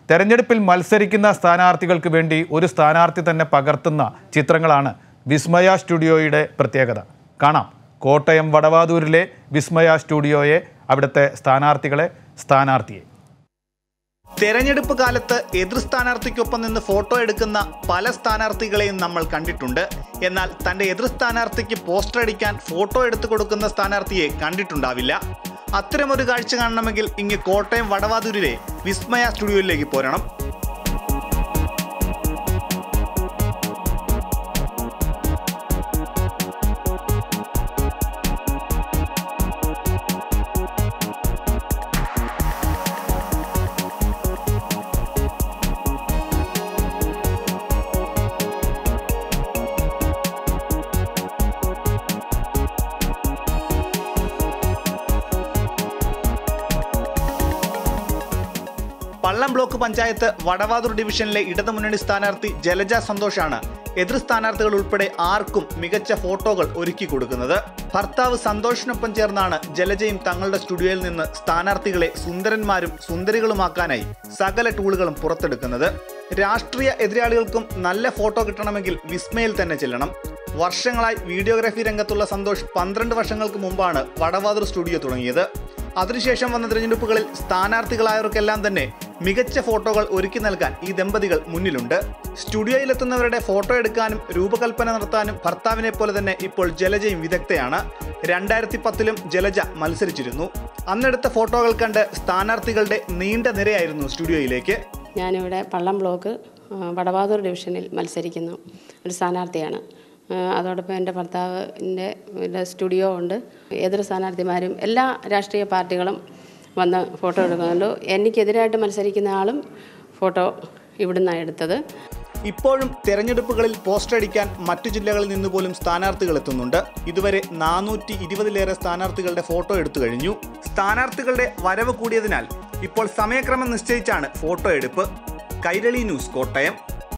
തെരഞ്ഞെടുപ്പിൽ മത്സരിക്കുന്ന സ്ഥാനാർത്ഥികൾക്ക് വേണ്ടി ഒരു സ്ഥാനാർത്ഥി തന്നെ പകർത്തുന്ന ചിത്രങ്ങളാണ് വിസ്മയ സ്റ്റുഡിയോയുടെ പ്രത്യേകത കാണാം കോട്ടയം വടവാതൂരിലെ വിസ്മയ സ്റ്റുഡിയോയെ അവിടുത്തെ സ്ഥാനാർത്ഥികളെ സ്ഥാനാർത്ഥിയെ തെരഞ്ഞെടുപ്പ് കാലത്ത് എതിർ സ്ഥാനാർത്ഥിക്കൊപ്പം നിന്ന് ഫോട്ടോ എടുക്കുന്ന പല സ്ഥാനാർത്ഥികളെയും നമ്മൾ കണ്ടിട്ടുണ്ട് എന്നാൽ തന്റെ എതിർ സ്ഥാനാർത്ഥിക്ക് പോസ്റ്റർ അടിക്കാൻ ഫോട്ടോ എടുത്തു കൊടുക്കുന്ന സ്ഥാനാർത്ഥിയെ കണ്ടിട്ടുണ്ടാവില്ല അത്തരമൊരു കാഴ്ച കാണണമെങ്കിൽ ഇങ്ങ് കോട്ടയം വടവാതൂരിലെ വിസ്മയ സ്റ്റുഡിയോയിലേക്ക് പോരണം പള്ളം ബ്ലോക്ക് പഞ്ചായത്ത് വടവാതൂർ ഡിവിഷനിലെ ഇടതുമുന്നണി സ്ഥാനാർത്ഥി ജലജ സന്തോഷാണ് എതിർ സ്ഥാനാർത്ഥികൾ ഉൾപ്പെടെ ആർക്കും മികച്ച ഫോട്ടോകൾ ഒരുക്കി കൊടുക്കുന്നത് ഭർത്താവ് സന്തോഷിനൊപ്പം ചേർന്നാണ് ജലജയും തങ്ങളുടെ സ്റ്റുഡിയോയിൽ നിന്ന് സ്ഥാനാർത്ഥികളെ സുന്ദരന്മാരും സുന്ദരികളുമാക്കാനായി സകല ടൂളുകളും പുറത്തെടുക്കുന്നത് രാഷ്ട്രീയ എതിരാളികൾക്കും നല്ല ഫോട്ടോ കിട്ടണമെങ്കിൽ വിസ്മയിൽ തന്നെ ചെല്ലണം വർഷങ്ങളായി വീഡിയോഗ്രാഫി രംഗത്തുള്ള സന്തോഷ് പന്ത്രണ്ട് വർഷങ്ങൾക്ക് മുമ്പാണ് വടവാതൂർ സ്റ്റുഡിയോ തുടങ്ങിയത് അതിനുശേഷം വന്ന തിരഞ്ഞെടുപ്പുകളിൽ സ്ഥാനാർത്ഥികളായവർക്കെല്ലാം തന്നെ മികച്ച ഫോട്ടോകൾ ഒരുക്കി നൽകാൻ ഈ ദമ്പതികൾ മുന്നിലുണ്ട് സ്റ്റുഡിയോയിലെത്തുന്നവരുടെ ഫോട്ടോ എടുക്കാനും രൂപകൽപ്പന നടത്താനും ഭർത്താവിനെ പോലെ തന്നെ ഇപ്പോൾ ജലജയും വിദഗ്ധയാണ് രണ്ടായിരത്തി പത്തിലും ജലജ മത്സരിച്ചിരുന്നു അന്നെടുത്ത ഫോട്ടോകൾ കണ്ട് സ്ഥാനാർത്ഥികളുടെ നീണ്ട നിരയായിരുന്നു സ്റ്റുഡിയോയിലേക്ക് ഞാനിവിടെ പള്ളം ബ്ലോക്ക് ആ, വടവാതൂർ ഡിവിഷനിൽ മത്സരിക്കുന്ന ഒരു സ്ഥാനാർത്ഥിയാണ് ആ, അതോടൊപ്പം എൻ്റെ ഭർത്താവിൻ്റെ പിന്നെ സ്റ്റുഡിയോ ഉണ്ട് എതിർ സ്ഥാനാർത്ഥിമാരും എല്ലാ രാഷ്ട്രീയ പാർട്ടികളും വന്ന് ഫോട്ടോ എടുക്കുന്നുണ്ട് എനിക്കെതിരായിട്ട് മത്സരിക്കുന്ന ആളും ഫോട്ടോ ഇവിടുന്നാണ് എടുത്തത് ഇപ്പോഴും തെരഞ്ഞെടുപ്പുകളിൽ പോസ്റ്റർ അടിക്കാൻ മറ്റു ജില്ലകളിൽ നിന്ന് പോലും സ്ഥാനാർത്ഥികൾ എത്തുന്നുണ്ട് ഇതുവരെ നാനൂറ്റി ഇരുപതിലേറെ സ്ഥാനാർത്ഥികളുടെ ഫോട്ടോ എടുത്തു കഴിഞ്ഞു സ്ഥാനാർത്ഥികളുടെ വരവ് കൂടിയതിനാൽ ഇപ്പോൾ സമയക്രമം നിശ്ചയിച്ചാണ് ഫോട്ടോ എടുപ്പ് കൈരളി ന്യൂസ് കോട്ടയം